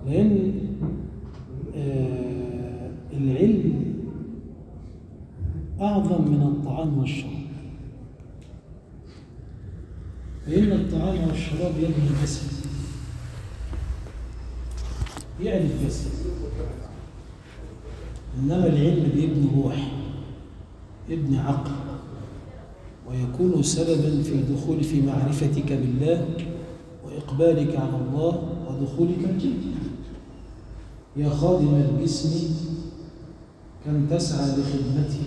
لأن آه العلم أعظم من الطعام والشراب لأن الطعام والشراب يبني الجسد يعني الجسد إنما العلم بيبني روح يبني عقل ويكون سببا في دخول في معرفتك بالله وإقبالك على الله ودخولك الجنة يا خادم الجسم كم تسعى لخدمته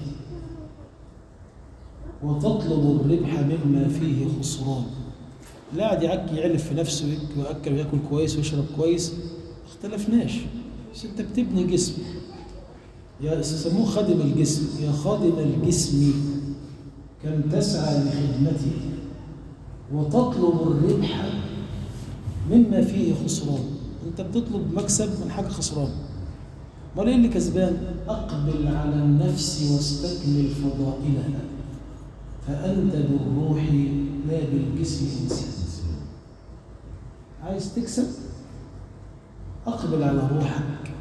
وتطلب الربح مما فيه خسران لا قاعد يعك يعلف في نفسه ويأكل وياكل كويس ويشرب كويس اختلفناش بس انت بتبني جسم يا سموه خادم الجسم يا خادم الجسم كم تسعى لخدمته وتطلب الربح مما فيه خسران انت بتطلب مكسب من حاجه خسران امال ايه اللي كسبان اقبل على النفس واستكمل فضائلها فانت بالروح لا بالجسم انسان عايز تكسب اقبل على روحك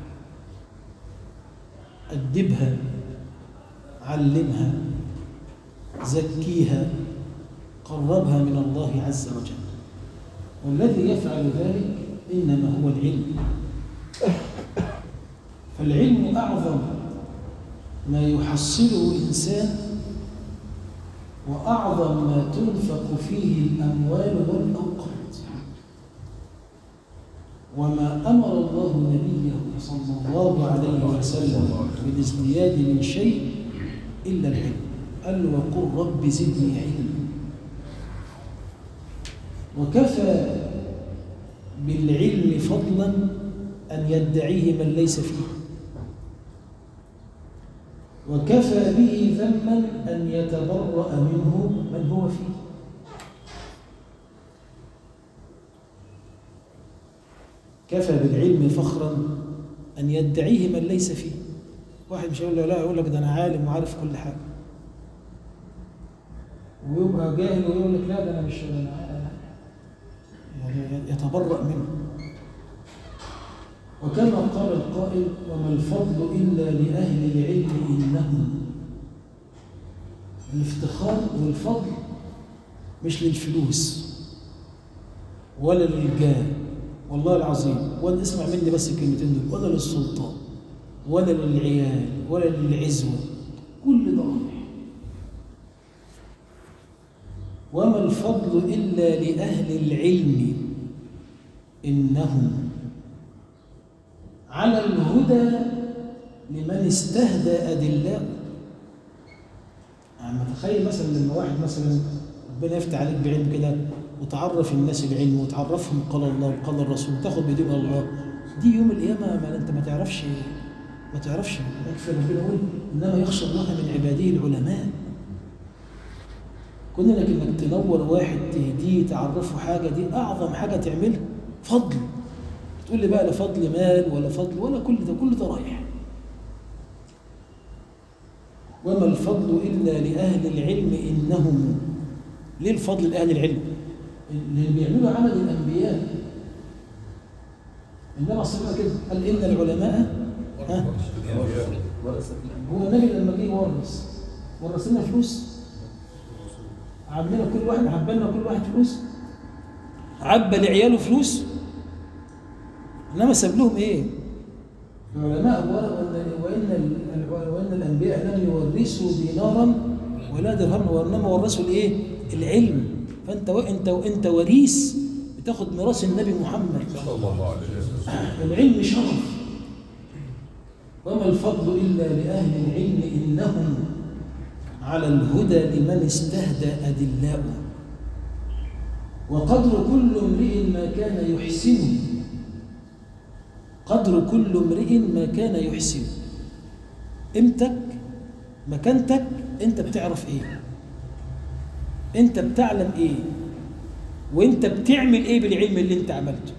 ادبها علمها زكيها قربها من الله عز وجل والذي يفعل ذلك انما هو العلم فالعلم اعظم ما يحصله انسان واعظم ما تنفق فيه الاموال والاوقات وما امر الله نبيه صلى الله عليه وسلم بالازدياد من شيء الا العلم قال وقل رب زدني علما وكفى بالعلم فضلا أن يدعيه من ليس فيه وكفى به ذما أن يتبرأ منه من هو فيه كفى بالعلم فخرا أن يدعيه من ليس فيه واحد مش يقول له لا يقول لك ده أنا عالم وعارف كل حاجة ويبقى جاهل ويقول لك لا ده أنا مش أنا يعني يتبرأ منه وكما قال القائل وما الفضل إلا لأهل العلم إنهم الافتخار والفضل مش للفلوس ولا للجاه والله العظيم ولا اسمع مني بس الكلمتين دول ولا للسلطان ولا للعيال ولا للعزوة كل ده رايح وما الفضل إلا لأهل العلم إنهم على الهدى لمن استهدى أدلاء يعني تخيل مثلا لما واحد مثلا ربنا يفتح عليك بعلم كده وتعرف الناس العلم وتعرفهم قال الله وقال الرسول تاخد بدين الله دي يوم القيامة ما انت ما تعرفش ما تعرفش يكفي ربنا يقول انما يخشى الله من عباده العلماء كنا لك انك تنور واحد تهديه تعرفه حاجه دي اعظم حاجه تعملها فضل تقول لي بقى لا فضل مال ولا فضل ولا كل ده كل ده رايح وما الفضل الا لاهل العلم انهم ليه الفضل لاهل العلم اللي بيعملوا عمل الانبياء انما صلى كده قال ان العلماء ها هو النبي لما جه يورث ورث لنا فلوس عملنا كل واحد عبالنا كل واحد فلوس عبى لعياله فلوس انما ساب لهم ايه العلماء وان وان الانبياء لم يورثوا دينارا ولا درهما وانما ورثوا الايه العلم فانت انت انت وريث بتاخد ميراث النبي محمد صلى الله عليه وسلم العلم شرف وما الفضل الا لاهل العلم انهم على الهدى لمن استهدى أدلاؤه وقدر كل امرئ ما كان يحسنه قدر كل امرئ ما كان يحسنه قيمتك مكانتك انت بتعرف ايه انت بتعلم ايه وانت بتعمل ايه بالعلم اللي انت عملته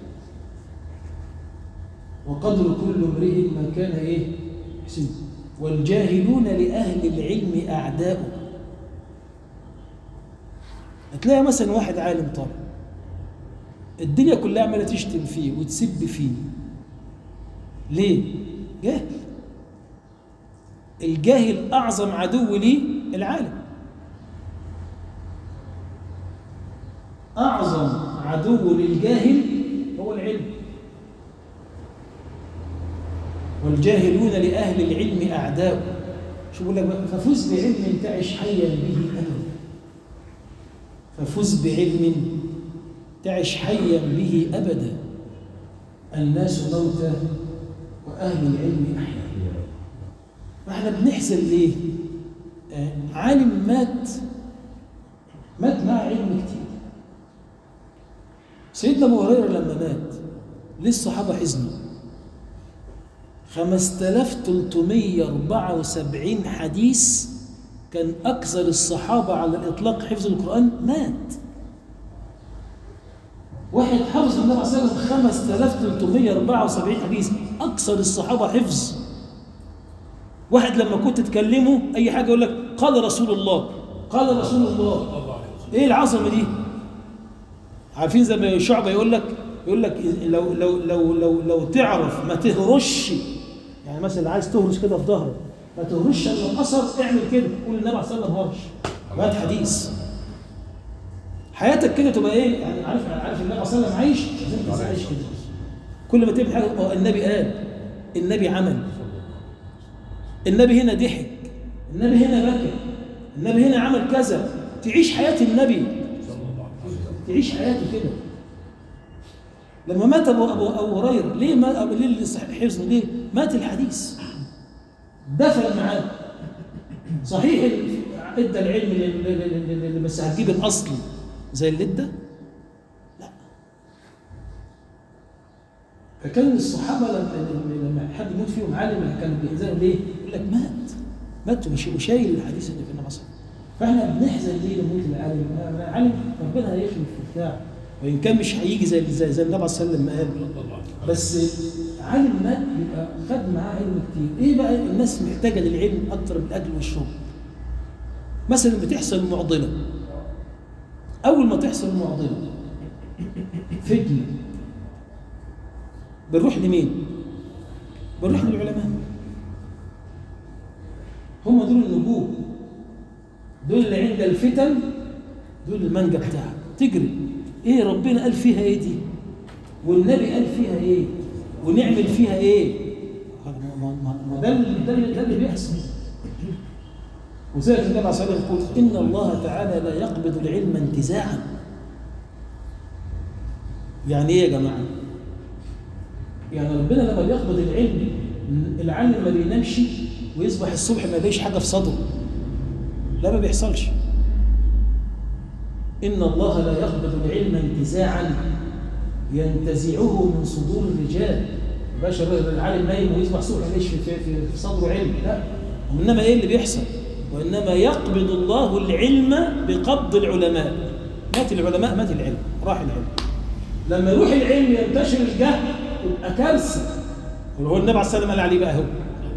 وقدر كل امرئ ما كان ايه يحسنه والجاهلون لأهل العلم أعداء هتلاقي مثلا واحد عالم طالب الدنيا كلها عماله تشتم فيه وتسب فيه ليه؟ جاهل الجاهل أعظم عدو لي العالم أعظم عدو للجاهل هو العلم والجاهلون لأهل العلم أعداء شو بقول لك بقى ففز بعلم تعش حيا به أبدا ففز بعلم تعش حيا به أبدا الناس موتى وأهل العلم أحياء فاحنا بنحزن ليه؟ آه، عالم مات مات مع علم كتير سيدنا ابو هريره لما مات ليه الصحابه حزنوا 5374 حديث كان اكثر الصحابه على الاطلاق حفظ القران مات واحد حفظ النبي صلى الله عليه وسلم 5374 حديث اكثر الصحابه حفظ واحد لما كنت تكلمه اي حاجه يقول لك قال رسول الله قال رسول الله ايه العظمه دي عارفين زي ما شعبه يقول لك يقول لك لو لو لو لو لو تعرف ما تهرش يعني مثلا عايز تهرش كده في ظهرك ما تهرش الا الاثر اعمل كده قول النبي عليه الصلاه والسلام هرش مات حديث حياتك كده تبقى ايه يعني عارف عارف النبي عليه الصلاه والسلام عايش لازم تبقى عايش كده كل ما تعمل حاجه آه، النبي قال النبي عمل النبي هنا ضحك النبي هنا بكى النبي هنا عمل كذا تعيش حياة النبي تعيش حياته كده لما مات ابو ابو ابو هريره ليه ما أبو ليه اللي صح- حفظه ليه مات الحديث دفن معاه صحيح ال- ادى العلم لل- لل- لل- لل- بس هتجيب الاصل زي اللي ادى لا فكان الصحابه لما لما حد يموت فيهم عالم كانوا بيحزنوا ليه؟ يقول لك مات مات وش- وشايل الحديث اللي في النبي صلى الله عليه وسلم فاحنا بنحزن ليه لموت العالم؟ العالم ربنا هيخلف في بتاع وان كان مش هيجي زي زي, زي النبي صلى الله عليه وسلم ما قال بس عالم مات يبقى خد معاه علم كتير ايه بقى الناس محتاجه للعلم اكتر من الاكل والشرب مثلا بتحصل معضله اول ما تحصل معضله فتنه بنروح لمين بنروح للعلماء هم دول النجوم دول اللي عند الفتن دول المانجا بتاعك تجري ايه ربنا قال فيها ايه دي والنبي قال فيها ايه ونعمل فيها ايه هذا ما- ما- ما- ما ده اللي ده اللي- ده اللي بيحصل وزي النبي عليه الصلاه والسلام يقول ان الله تعالى لا يقبض العلم انتزاعا يعني ايه يا جماعه يعني ربنا لما بيقبض العلم العالم ما بينامش ويصبح الصبح ما يلاقيش حاجه في صدره لا ما بيحصلش إن الله لا يقبض العلم انتزاعا ينتزعه من صدور الرجال باشا العالم نايم ويصبح الصبح ما يلاقيش في, في, في, في صدره علم لا وإنما إيه اللي بيحصل وإنما يقبض الله العلم بقبض العلماء مات العلماء مات العلم راح العلم لما يروح العلم ينتشر الجهل يبقى كارثه وهو النبي عليه الصلاه والسلام قال عليه بقى هو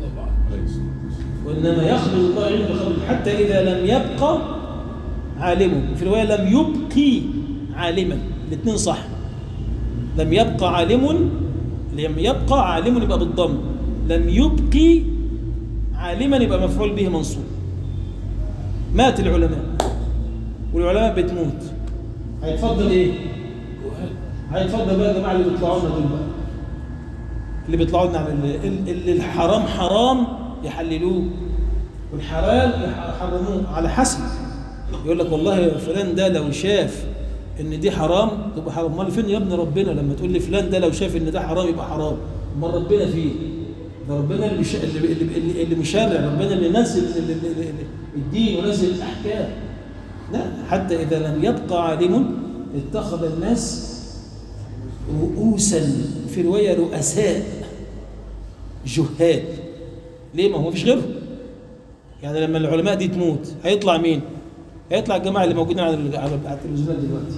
وإنما يخبر الله العلم بخبر حتى إذا لم يبقى عالم وفي رواية لم يبقي عالما الاثنين صح لم يبقى عالم لم يبقى عالم يبقى بالضم لم يبقي عالما يبقى مفعول به منصوب مات العلماء والعلماء بتموت هيتفضل ايه هيتفضل بقى يا جماعه اللي بيطلعوا لنا دول بقى اللي بيطلعوا لنا على ال- اللي الحرام حرام يحللوه والحلال يحرموه على حسب يقول لك والله فلان ده لو شاف ان دي حرام تبقى حرام امال فين يا ابن ربنا لما تقول لي فلان ده لو شاف ان ده حرام يبقى حرام امال ربنا فيه ده ربنا اللي بيش... اللي, اللي, اللي, اللي مشرع ربنا اللي نزل اللي اللي اللي الدين ونزل الاحكام لا حتى اذا لم يبقى عالم اتخذ الناس رؤوسا في روايه رؤساء جهال ليه ما هو مفيش غيرهم يعني لما العلماء دي تموت هيطلع مين هيطلع الجماعه اللي موجودين على ال- على على التلفزيونات دلوقتي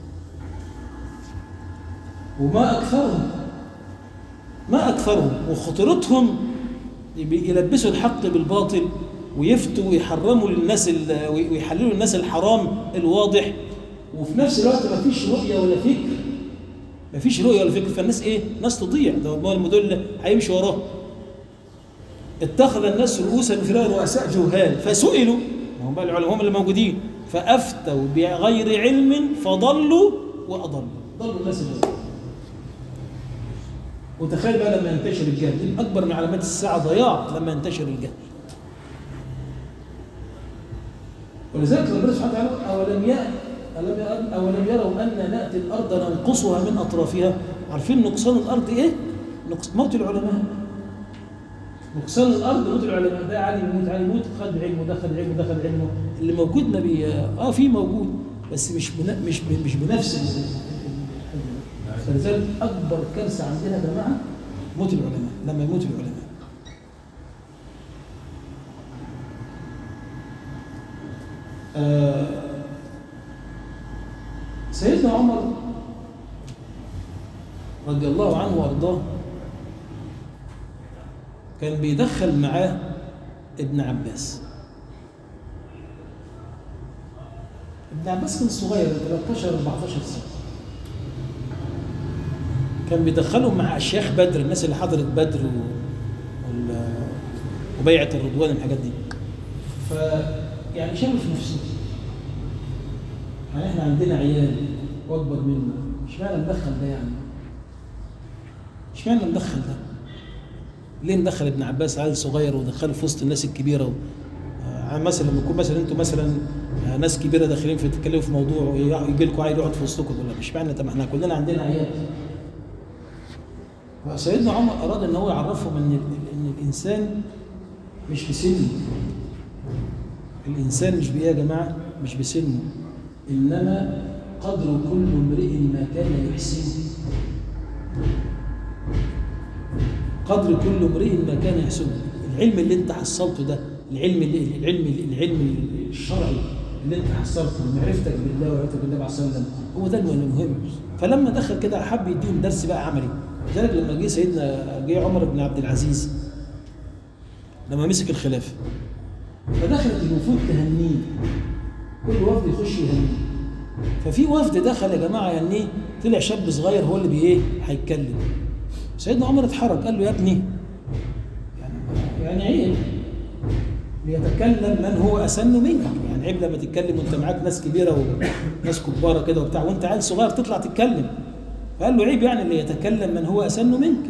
وما اكثرهم ما اكثرهم وخطورتهم يبي- يلبسوا الحق بالباطل ويفتوا ويحرموا للناس ال- وي- ويحللوا للناس الحرام الواضح وفي نفس الوقت ما فيش رؤيه ولا فكر مفيش رؤيه ولا فكر فالناس ايه ناس تضيع ده هو المدل هيمشي وراه اتخذ الناس رؤوسا مثل رؤساء جهال فسئلوا ما هم بقى العلماء هم اللي موجودين فافتوا بغير علم فضلوا واضلوا ضلوا الناس اللي وتخيل بقى لما ينتشر الجهل دي اكبر من علامات الساعه ضياع لما ينتشر الجهل ولذلك ربنا سبحانه وتعالى اولم يأ ألم يأ- أولم يروا أن نأتي الأرض ننقصها من أطرافها عارفين نقصان الأرض إيه؟ نقص موت العلماء نقصان الأرض موت العلماء ده عالم يموت عالم يموت خد علمه ده خد علمه ده خد علمه اللي موجود ما بي آه في موجود بس مش بن... مش ب... مش بنفس ال- ال- ال- فلذلك أكبر كارثة عندنا يا جماعة موت العلماء لما يموت العلماء آه سيدنا عمر رضي الله عنه وارضاه كان بيدخل معاه ابن عباس ابن عباس كان صغير 13 14 سنه كان بيدخلهم مع اشياخ بدر الناس اللي حضرت بدر و... وال... وبيعه الرضوان الحاجات دي ف يعني شافوا في نفسهم يعني احنا عندنا عيال واكبر منه اشمعنى ندخل ده يعني اشمعنى ندخل ده ليه ندخل ابن عباس عيل صغير ودخله في وسط الناس الكبيره و... آه، مثلا لما يكون مثلا انتوا مثلا آه، ناس كبيره داخلين في تتكلموا في موضوع ويجي لكم عيل يقعد في وسطكم تقول لا مش معنى طب ما احنا كلنا عندنا عيال فسيدنا عمر اراد ان هو يعرفهم ان ال- ان الانسان مش بسنه الانسان مش بايه يا جماعه مش بسنه انما قدر كل امرئ ما كان يحسنه قدر كل امرئ ما كان يحسنه العلم اللي انت حصلته ده العلم اللي العلم العلم الشرعي اللي انت حصلته معرفتك بالله وعرفتك بالنبي عليه الصلاه والسلام هو ده المهم فلما دخل كده حب يديهم درس بقى عملي لذلك لما جه سيدنا جه عمر بن عبد العزيز لما مسك الخلافه فدخلت الوفود تهنيه كل وفد يخش يهنيه ففي وفد دخل يا جماعه يعني طلع شاب صغير هو اللي بايه هيتكلم سيدنا عمر اتحرك قال له يا ابني يعني يعني عيب ليتكلم من هو اسن منك يعني عيب لما تتكلم وانت معاك ناس كبيره وناس كباره كده وبتاع وانت عيل صغير تطلع تتكلم فقال له عيب يعني اللي يتكلم من هو اسن منك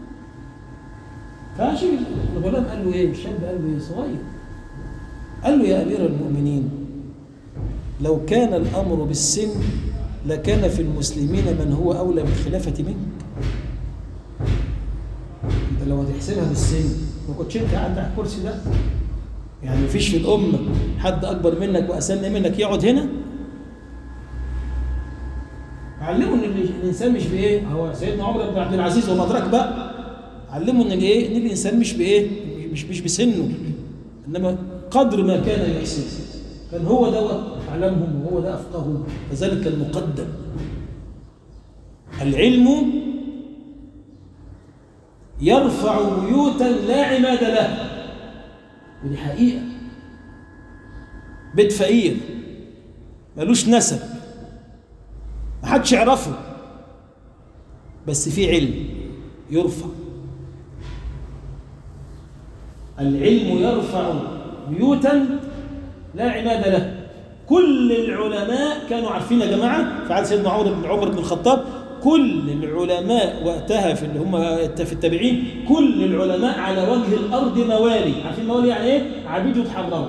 فعشان الغلام قال له ايه الشاب قال له ايه صغير قال له يا امير المؤمنين لو كان الامر بالسن لكان في المسلمين من هو اولى بالخلافه منك انت لو هتحسبها بالسن ما كنتش انت قاعد على الكرسي ده يعني مفيش في الامه حد اكبر منك واسن منك يقعد هنا علموا ان الانسان مش بايه هو سيدنا عمر بن عبد العزيز وما ادراك بقى علموا ان الايه ان الانسان مش بايه مش مش بسنه انما قدر ما كان يحسن كان هو ده اعلمهم وهو ده افقههم فذلك المقدم العلم يرفع بيوتا لا عماد له ودي حقيقه بيت فقير ملوش نسب محدش يعرفه بس في علم يرفع العلم يرفع بيوتا لا عماد له كل العلماء كانوا عارفين يا جماعه في عهد سيدنا عمر بن عمر بن الخطاب كل العلماء وقتها في اللي هم في التابعين كل العلماء على وجه الارض موالي عارفين موالي يعني ايه عبيد يتحرروا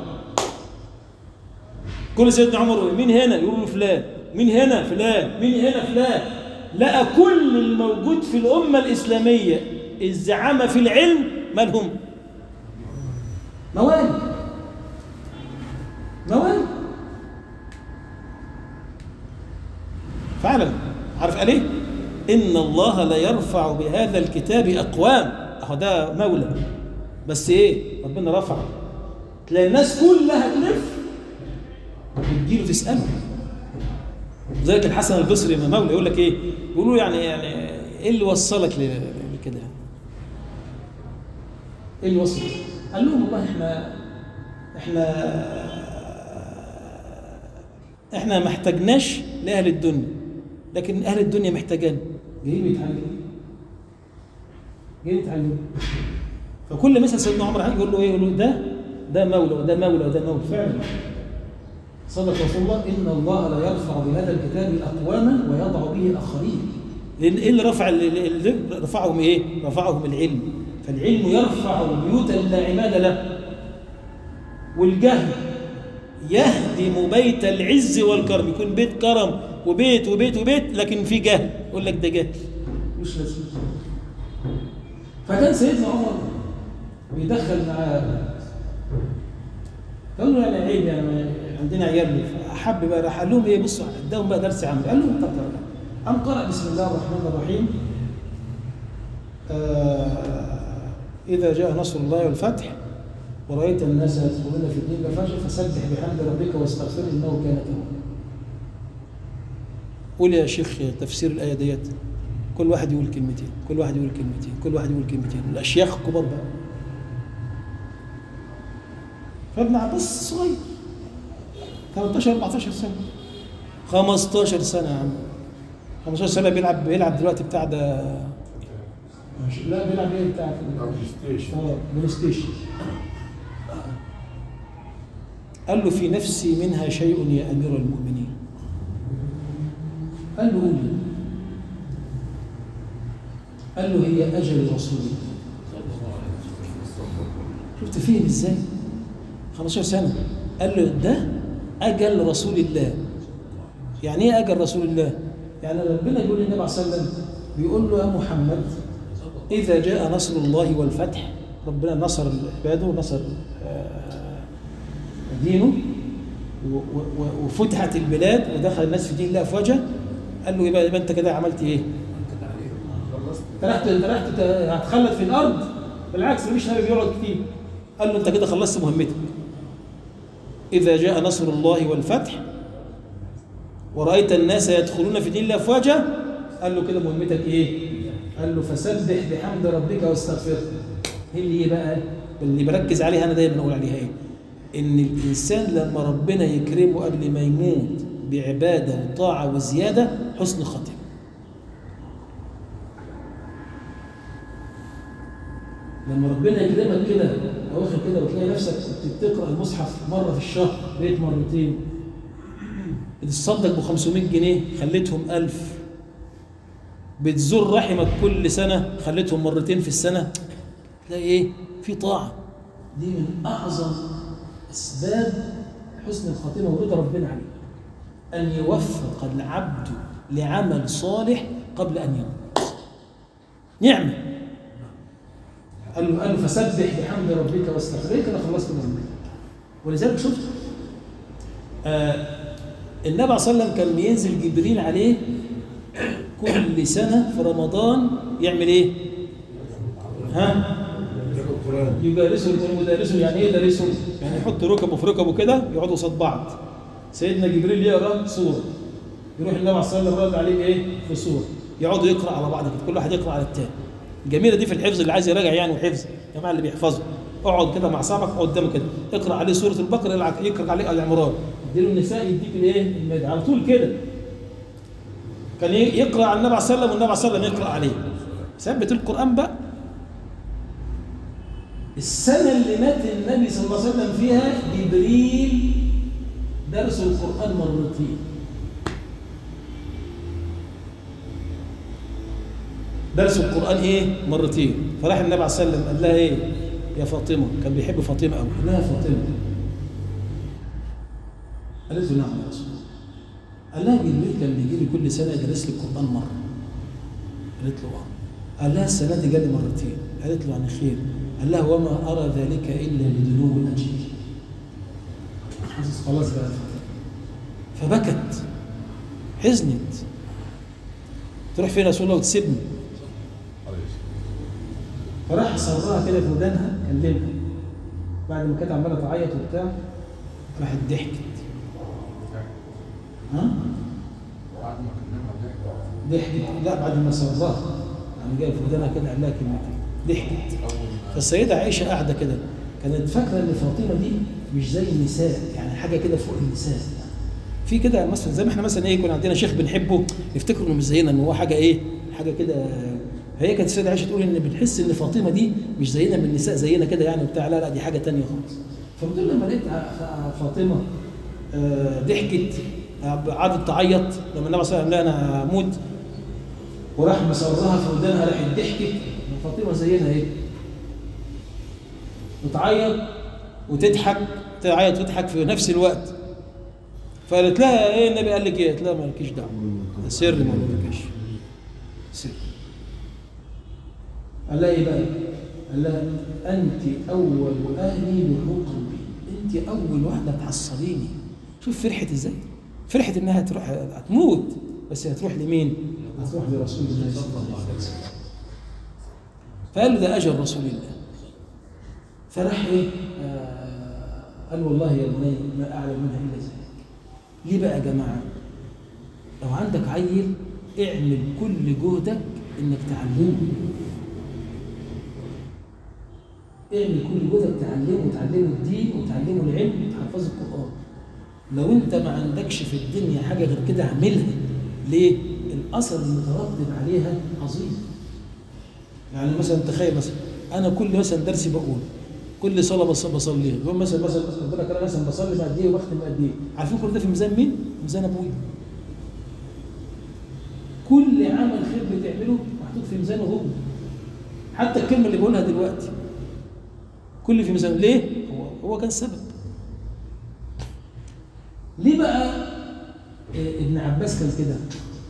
كل سيدنا عمر مين هنا يقولوا فلان مين هنا فلان مين هنا فلان لقى كل الموجود في الامه الاسلاميه الزعامه في العلم مالهم موالي موالي فعلا عارف قال ايه ان الله لا يرفع بهذا الكتاب اقوام اهو ده مولى بس ايه ربنا رفعه تلاقي الناس كلها تلف وتجيله تساله زيك الحسن البصري ما مولى يقول لك ايه يقولوا يعني يعني ايه اللي وصلك لكده ايه اللي وصلك قال لهم والله احنا احنا احنا ما احتاجناش لاهل الدنيا لكن اهل الدنيا محتاجان جايين يتعلم جايين يتعلم فكل مثل سيدنا عمر حاجه يقول له ايه يقول له ده ده مولى وده مولى وده مولى فعلا صدق رسول الله ان الله لا يرفع بهذا الكتاب اقواما ويضع به اخرين لان ايه اللي رفع اللي اللي رفعهم ايه؟ رفعهم العلم فالعلم يرفع بيوتا لا عماد له والجهل يهدم بيت العز والكرم يكون بيت كرم وبيت وبيت وبيت لكن في جهل يقول لك ده جهل مش لازم فكان سيدنا عمر بيدخل معاه قال له يعني عيب يعني عندنا عيال فاحب بقى راح قال لهم ايه بصوا اداهم بقى درس عملي قال لهم طب طب قام قرأ بسم الله الرحمن الرحيم آه إذا جاء نصر الله والفتح ورأيت الناس يدخلون في الدين فجأة فسبح بحمد ربك واستغفره إنه كان توابا قول يا شيخ تفسير الآية ديت كل واحد يقول كلمتين كل واحد يقول كلمتين كل واحد يقول كلمتين الأشياخ الكبار بقى فابن عباس صغير 13 14 سنة 15 سنة يا عم 15 سنة بيلعب بيلعب دلوقتي بتاع ده لا بيلعب ايه بتاع بلاي ستيشن اه بلاي ستيشن قال له في نفسي منها شيء يا امير المؤمنين قال له قول لي. قال له هي اجل رسول الله شفت فين ازاي 15 سنه قال له ده اجل رسول الله يعني ايه اجل رسول الله يعني ربنا يقول للنبي عليه الصلاه والسلام بيقول له يا محمد اذا جاء نصر الله والفتح ربنا نصر عباده ونصر آه، دينه و- و- و- وفتحت البلاد ودخل الناس في دين الله افواجا قال له يبقى يبقى انت كده عملت ايه؟ انت رحت انت رحت ت- هتخلد في الارض بالعكس مفيش نبي بيقعد كتير قال له انت كده خلصت مهمتك اذا جاء نصر الله والفتح ورأيت الناس يدخلون في دين الله أفواجا قال له كده مهمتك إيه؟ قال له فسبح بحمد ربك واستغفره هي اللي إيه بقى؟ اللي بركز عليها أنا دايما أقول عليها إيه؟ إن الإنسان لما ربنا يكرمه قبل ما يموت بعبادة وطاعة وزيادة حسن خاتمة لما ربنا يكرمك كده اواخر كده وتلاقي نفسك كنت بتقرا المصحف مره في الشهر بقيت مرتين بتتصدق ب 500 جنيه خليتهم 1000 بتزور رحمك كل سنه خليتهم مرتين في السنه تلاقي ايه في طاعه دي من اعظم اسباب حسن الخاتمه ورضا ربنا عليه ان يوفق العبد لعمل صالح قبل ان يموت نعمه قال له قال له فسبح بحمد ربك واستغفره كده خلصت مهمتك ولذلك شفت آه النبي عليه الصلاه والسلام كان بينزل جبريل عليه كل سنه في رمضان يعمل ايه؟ ها؟ القرآن يدرسه المدرسه يعني ايه يدرسه؟ يعني يحط ركبه في ركبه كده يقعدوا قصاد بعض سيدنا جبريل يقرا سوره يروح النبي عليه الصلاه والسلام يرد عليه ايه؟ في سوره يقعدوا يقرا على بعض كده كل واحد يقرا على التاني الجميله دي في الحفظ اللي عايز يراجع يعني وحفظ يا جماعه اللي بيحفظوا اقعد كده مع صاحبك اقعد قدامه كده اقرا عليه سوره البقره يلعب- يقرا عليه ال عمران اديله النساء يديك الايه؟ المائده على طول كده كان ي- يقرا على النبي عليه الصلاه والسلام والنبي عليه الصلاه والسلام يقرا عليه ثبت القران بقى السنة اللي مات النبي صلى الله عليه وسلم فيها جبريل درس القرآن مرتين درس القرآن إيه؟ مرتين فراح النبي عليه الصلاة والسلام قال لها إيه؟ يا فاطمة كان بيحب فاطمة أوي قال لها يا فاطمة قالت له نعم يا رسول الله قال لها جبريل كان بيجي لي كل سنة يدرس لي القرآن مرة قالت له اه قال لها السنة دي جالي مرتين قالت له يعني خير قال لها وما أرى ذلك إلا لدنو الأجل خلاص خلاص بقى فبكت حزنت تروح فين يا رسول الله وتسيبني عليه الصلاة فراح صرها كده في ودانها كلمها بعد ما كانت عماله تعيط وبتاع راحت ضحكت ها بعد ما كلمها ضحك ضحكت لا بعد ما صرها يعني جاي في ودانها كده قال لها كلمتين ضحكت أول ما فالسيدة عائشة قاعدة كده كانت فاكرة إن فاطمة دي مش زي النساء يعني حاجة كده فوق النساء في كده مثلا زي ما احنا مثلا ايه يكون عندنا شيخ بنحبه نفتكر انه مش زينا ان هو حاجة ايه حاجه كده فهي كانت السيده عائشه تقول ان بنحس ان فاطمه دي مش زينا من النساء زينا كده يعني وبتاع لا لا دي حاجه تانية خالص فبتقول لما لقيت ع- فاطمه آه، ضحكت آه، قعدت تعيط لما النبي صلى الله عليه وسلم لا انا هموت وراح مصرها في ودانها راحت ضحكت فاطمه زينا ايه وتعيط وتضحك تعيط وتضحك في نفس الوقت فقالت لها ايه النبي قال لك ايه؟ قالت لها مالكيش دعوه ده سر ما قالكيش سر قال لها ايه بقى؟ قال لها انت اول اهلي بحقوق قلبي انت اول واحده تحصليني شوف فرحت ازاي؟ فرحت انها تروح هتموت بس هتروح لمين؟ هتروح لرسول الله صلى الله عليه وسلم فقال له ده اجل رسول الله فراح ايه؟ آه قال والله يا بني ما اعلم منها الا ذلك ليه بقى يا جماعه؟ لو عندك عيل اعمل كل جهدك انك تعلمه اعمل كل جهدك تعلمه وتعلمه الدين وتعلمه العلم وتحفظه القران لو انت ما عندكش في الدنيا حاجه غير كده اعملها ليه؟ الاثر المترتب عليها عظيم يعني مثلا تخيل مثلا انا كل مثلا درسي بقول كل صلاه بص بصليها يقول مثلا مثلا قلت لك انا مثلا بصلي ما قد ايه وبختم قد ايه عارفين كل ده في ميزان مين؟ ميزان ابويا كل عمل خير بتعمله محطوط في ميزانه هو حتى الكلمه اللي بقولها دلوقتي كل في ميزان ليه؟ هو هو كان سبب ليه بقى إيه، ابن عباس كان كده؟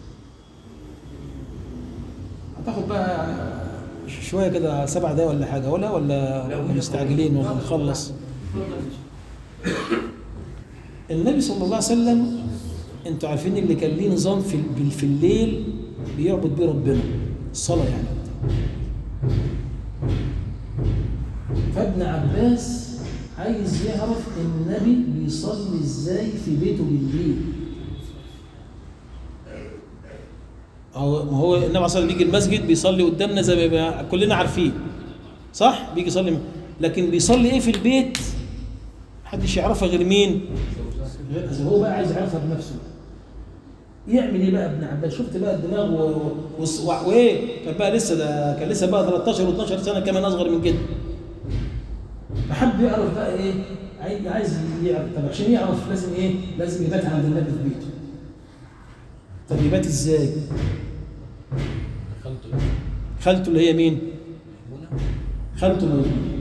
هتاخد بقى شويه كده سبع دقايق ولا حاجه ولا ولا مستعجلين ولا نخلص النبي صلى الله عليه وسلم انتوا عارفين اللي كان ليه نظام في ال- في الليل بيعبد بيه ربنا الصلاه يعني فابن عباس عايز يعرف النبي بيصلي ازاي في بيته بالليل هو ما هو النبي صلى الله عليه وسلم بيجي المسجد بيصلي قدامنا زي ما كلنا عارفين صح بيجي يصلي لكن بيصلي ايه في البيت محدش يعرفها غير مين غير هو بقى عايز يعرفها بنفسه يعمل ايه بقى ابن عباس شفت بقى الدماغ و... و... و... وايه كان بقى لسه ده كان لسه بقى 13 و12 سنه كمان اصغر من كده فحب يعرف بقى ايه عايز عايز يعرف طب عشان يعرف لازم ايه لازم يبات عند النبي في بيته طب يبات ازاي خلطه خالته اللي هي مين منى خالته ميمونه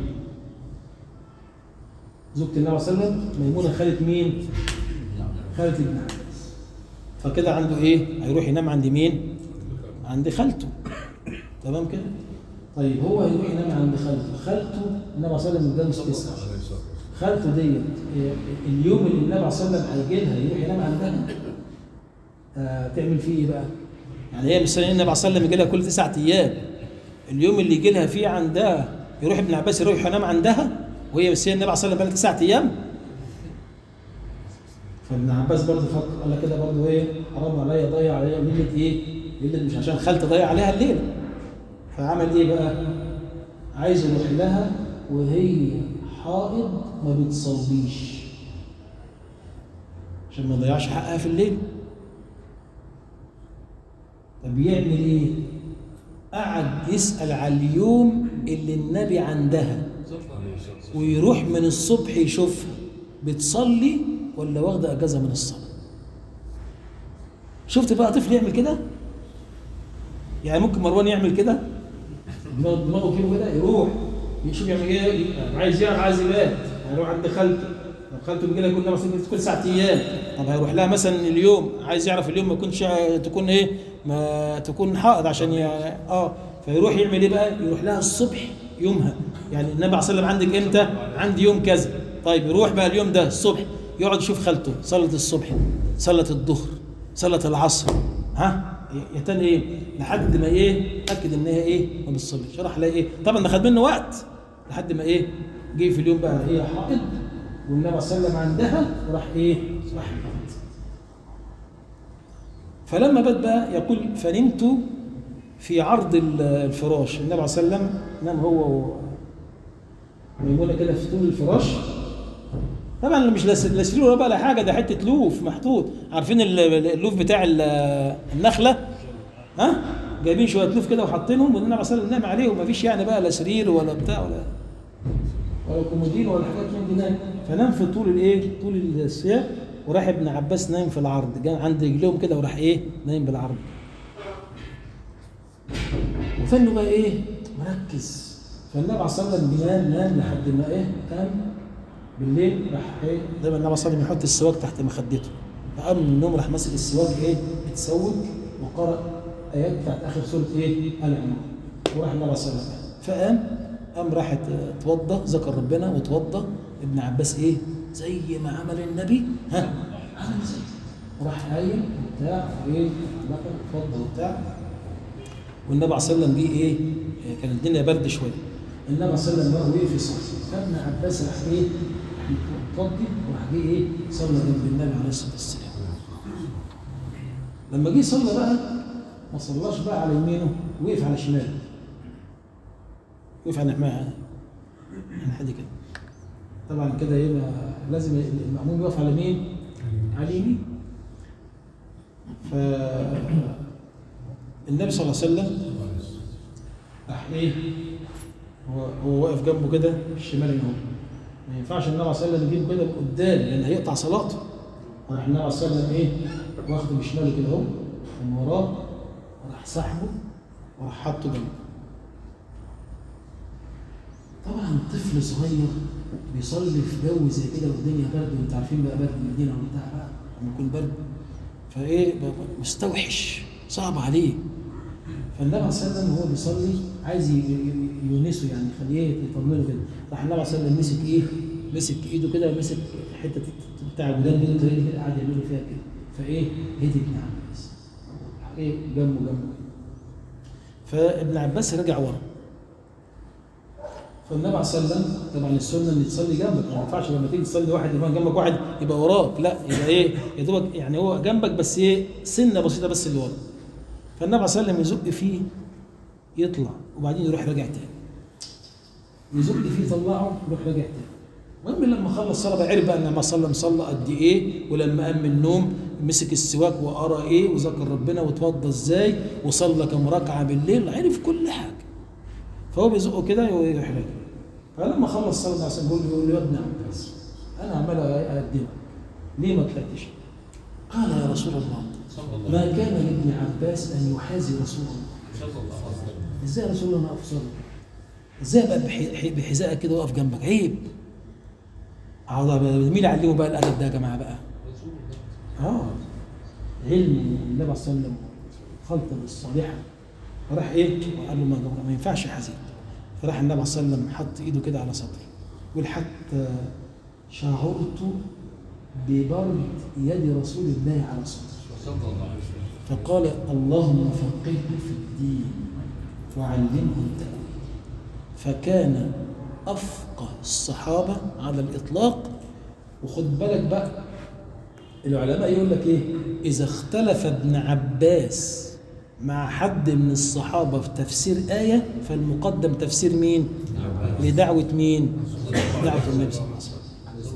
زوجة النبي صلى الله عليه وسلم ميمونه خالة مين خالة ابن عباس فكده عنده ايه هيروح ينام عند مين عند خالته تمام كده طيب هو هيروح ينام عند خالته خالته النبي صلى الله عليه وسلم متجوز تسعه عليه الصلاة والسلام خالته ديت إيه، اليوم اللي النبي صلى الله عليه وسلم هيجي لها يروح ينام عندها آه تعمل فيه ايه بقى؟ يعني هي مستنيه النبي صلى الله عليه وسلم يجي لها كل تسعة ايام اليوم اللي يجي لها فيه عندها يروح ابن عباس يروح ينام عندها وهي مستنيه النبي صلى الله عليه وسلم بقى تسعة ايام فابن عباس برضه فكر قال لك كده برضه ايه حرام عليا ضيع عليا ليله ايه؟ ليله مش عشان خالتي ضيع عليها الليله فعمل ايه بقى؟ عايز يروح لها وهي حائض ما بتصليش عشان ما يضيعش حقها في الليل طب يعمل ايه؟ قعد يسأل على اليوم اللي النبي عندها ويروح من الصبح يشوفها بتصلي ولا واخده اجازه من الصلاه شفت بقى طفل يعمل كده يعني ممكن مروان يعمل كده دماغه دماغه كده كده يروح يشوف يعمل ايه عايز يعرف عايز يبات هيروح عند خالته طب خالته بيجي لها كل مثلا كل ساعه ايام طب هيروح لها مثلا اليوم عايز يعرف اليوم ما يكونش تكون ايه ما تكون حائض عشان ي... اه فيروح يعمل ايه بقى يروح لها الصبح يومها يعني النبي عليه الصلاه والسلام عندك امتى عندي يوم كذا طيب يروح بقى اليوم ده الصبح يقعد يشوف خالته صلاه الصبح صلاه الظهر صلاه العصر ها يتن ايه لحد ما ايه اتاكد ان هي ايه ما بتصليش راح لها ايه طبعا ده خد منه وقت لحد ما ايه جه في اليوم بقى هي حائض والنبي صلى الله عليه وسلم عندها وراح ايه راح بات فلما بات بقى يقول فنمت في عرض ال- الفراش النبي عليه الصلاه والسلام نام هو وميمونه كده في طول الفراش طبعا مش لا س- لا سرير ولا بقى لا حاجه ده حته لوف محطوط عارفين ال- اللوف بتاع ال- النخله ها جايبين شويه لوف كده وحاطينهم والنبي عليه الصلاه والسلام نام عليهم مفيش يعني بقى لا سرير ولا بتاع ولا ولا كومودين ولا حاجات من دي نام فنام في طول الايه طول الصيام وراح ابن عباس نايم في العرض جاء عند رجلهم كده وراح ايه نايم بالعرض وفنه بقى ايه مركز فالنبي عليه الصلاه والسلام نام نام لحد ما ايه قام بالليل راح ايه دايما النبي صلى الله عليه وسلم يحط السواك تحت مخدته فقام من النوم راح ماسك السواك ايه اتسوك وقرأ ايات بتاعت اخر سوره ايه ال عمران وراح النبي صلى الله عليه وسلم فقام قام راح ات- اتوضى ذكر ربنا واتوضى ابن عباس ايه زي ما عمل النبي ها عمل زي وراح قايم وبتاع وايه بكر اتوضى وبتاع والنبي عليه الصلاه والسلام جه ايه آه، كان الدنيا برد شويه النبي عليه الصلاه والسلام بقى وقف يصلي فابن عباس راح ايه راح متوضي وراح جه ايه صلى جنب النبي عليه الصلاه والسلام لما جه صلى بقى ما صلاش بقى على يمينه وقف على شماله وقف على حماها يعني حد كده طبعا كده يبقى لازم المأموم يقف على مين؟ على اليمين ف النبي صلى الله عليه وسلم راح ايه هو هو واقف جنبه كده الشمال هنا ما ينفعش النبي صلى الله عليه وسلم يجيبه كده من قدام لان هيقطع صلاته راح النبي صلى الله عليه وسلم ايه واخده بشماله كده اهو من وراه راح سحبه وراح حاطه جنبه طبعا طفل صغير بيصلي في جو زي كده والدنيا برد وانت عارفين بقى برد المدينه وبتاع بقى لما يكون برد فايه بقى مستوحش صعب عليه فالنبي عليه الصلاه والسلام وهو بيصلي عايز ي- ي- يونسه يعني يخليه يطمنه كده راح النبي عليه الصلاه والسلام مسك ايه مسك ايده كده مسك حته بتاع الودان دي كده كده قعد يعمله فيها كده فايه هدي ابن عباس راح ايه جنبه جنبه كده فابن عباس رجع ورا فالنبي عليه الصلاه والسلام طبعا السنه ان تصلي جنبك ما ينفعش لما تيجي تصلي واحد يبقى جنبك واحد يبقى وراك لا يبقى ايه يا دوبك يعني هو جنبك بس ايه سنه بسيطه بس اللي ورا فالنبي عليه الصلاه والسلام يزق فيه يطلع وبعدين يروح راجع تاني يزق فيه يطلعه يروح راجع تاني المهم لما خلص صلاه بقى عرف بقى ان لما صلى مصلى قد ايه ولما قام من النوم مسك السواك وقرا ايه وذكر ربنا واتوضى ازاي وصلى كم ركعه بالليل عرف كل حاجه فهو بيزقه كده ويروح راجع فلما خلص صلى الله عليه وسلم بيقول له يقول له يا ابن عباس انا عمال اقدمك ليه ما طلعتش؟ قال يا رسول الله ما كان لابن عباس ان يحازي رسول الله ازاي يا رسول الله انا اقف صلي ازاي ابقى بح- بحذائك كده واقف جنبك عيب عوض- مين اللي علمه بقى الادب ده يا جماعه بقى اه علم النبي صلى الله عليه وسلم خلطه بالصالحه فراح ايه وقال له ما, ما ينفعش حزين فراح النبي صلى الله عليه وسلم حط ايده كده على صدره يقول حتى شعرت ببرد يد رسول الله على صدري فقال اللهم فقهه في الدين وعلمه التأويل فكان أفقه الصحابة على الإطلاق وخد بالك بقى العلماء يقول لك إيه إذا اختلف ابن عباس مع حد من الصحابة في تفسير آية فالمقدم تفسير مين؟ لدعوة مين؟ دعوة النبي صلى الله عليه وسلم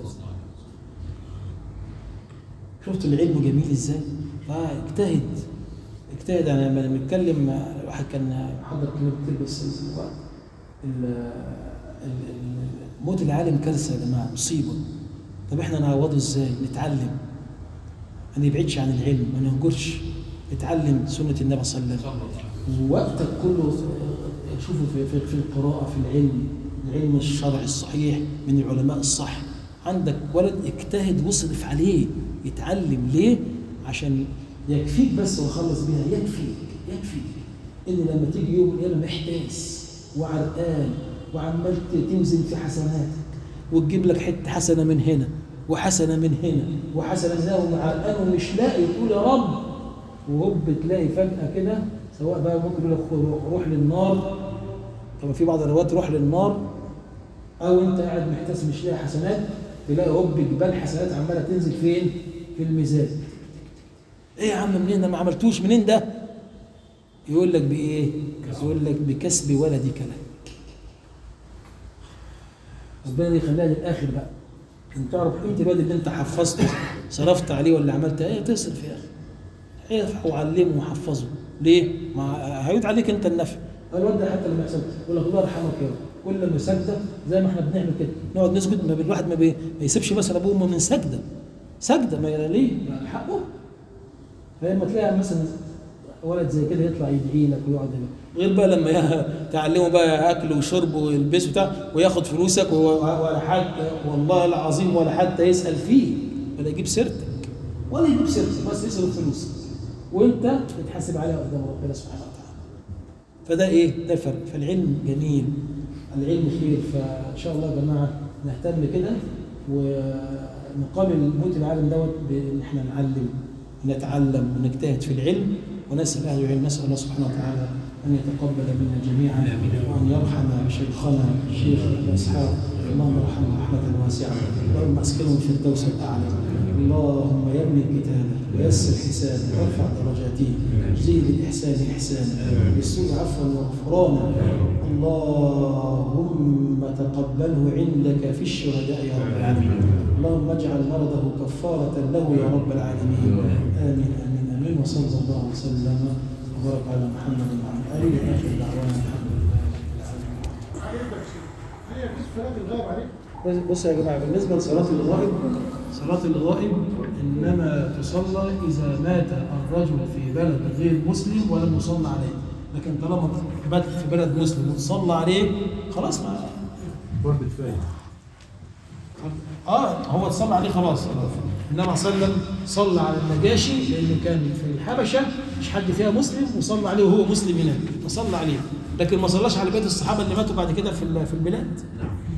شفت العلم جميل ازاي؟ فاجتهد اجتهد يعني لما بنتكلم واحد كان حضر كلمه كتير بس الوقت ال- ال- ال- موت العالم كارثه يا جماعه مصيبه طب احنا نعوضه ازاي؟ نتعلم ما نبعدش عن العلم ما نهجرش اتعلم سنه النبي صلى الله عليه وسلم وقتك كله شوفوا في, في, في القراءة في العلم العلم الشرعي الصحيح من العلماء الصح عندك ولد اجتهد واصرف عليه يتعلم ليه عشان يكفيك بس وخلص بيها يكفيك يكفيك ان لما تيجي يوم القيامه محتاس وعرقان وعمال توزن في حسناتك وتجيب لك حته حسنه من هنا وحسنه من هنا وحسنه من هنا وعرقان ومش لاقي تقول يا رب وهوب تلاقي فجأة كده سواء بقى ممكن يقول لك روح للنار طبعا في بعض الروايات روح للنار أو أنت قاعد محتاس مش لاقي حسنات تلاقي هوب جبال حسنات عمالة تنزل فين؟ في الميزان. إيه يا عم منين ده ما عملتوش منين ده؟ يقول لك بإيه؟ يقول لك بكسب ولدك لك. ربنا يخليها للآخر بقى. أنت تعرف قيمة الواد اللي أنت حفظته صرفت عليه ولا عملت إيه تصرف يا أخي. ارفع وعلمه وحفظه ليه؟ ما هيعود عليك انت النفع الواد ده حتى لما يحصل يقول لك الله يرحمك يا رب كل ما سجده زي ما احنا بنعمل كده نقعد نسجد ما الواحد ما, بي... ما يسيبش مثلا ابوه وامه من سجده سجده ما ليه؟ يعني حقه فلما تلاقي مثلا ولد زي كده يطلع يدعي لك ويقعد يبقى. غير بقى لما ي- تعلمه بقى اكل وشرب ويلبس بتاع وياخد فلوسك و- ولا حتى والله العظيم ولا حتى يسال فيه ولا يجيب سيرتك ولا يجيب سيرتك بس يصرف فلوسك وانت تتحاسب عليها قدام ربنا سبحانه وتعالى فده ايه؟ ده فرق فالعلم جميل العلم خير فان شاء الله يا جماعه نهتم كده ونقابل الموت العالم دوت بان احنا نعلم ونتعلم ونجتهد في العلم ونسال اهل العلم نسال الله سبحانه وتعالى ان يتقبل منا جميعا وان يرحم شيخنا الشيخ اسحاق اللهم ارحمه رحمه واسعه اللهم اسكنه في الفردوس الاعلى اللهم يمن كتابه ويسر حسابه وارفع درجاته زيد الاحسان احسانا بالسوء عفوا وغفرانا اللهم تقبله عندك في الشهداء يا رب العالمين اللهم اجعل مرضه كفاره له يا رب العالمين امين امين امين وصلى الله وسلم وبارك على محمد وعلى اله اخر دعوانا الحمد لله رب العالمين بص- بصوا يا جماعه بالنسبه لصلاه الغائب صلاه الغائب انما تصلى اذا مات الرجل في بلد غير مسلم ولم يصلى عليه لكن طالما مات في بلد مسلم وتصلى عليه خلاص ما فرد كفايه اه هو اتصلى عليه خلاص انما صلى الله عليه وسلم صلى على النجاشي لانه كان في الحبشه مش حد فيها مسلم وصلى عليه وهو مسلم هناك فصلى عليه لكن ما صلاش على بيت الصحابه اللي ماتوا بعد كده في ال- في البلاد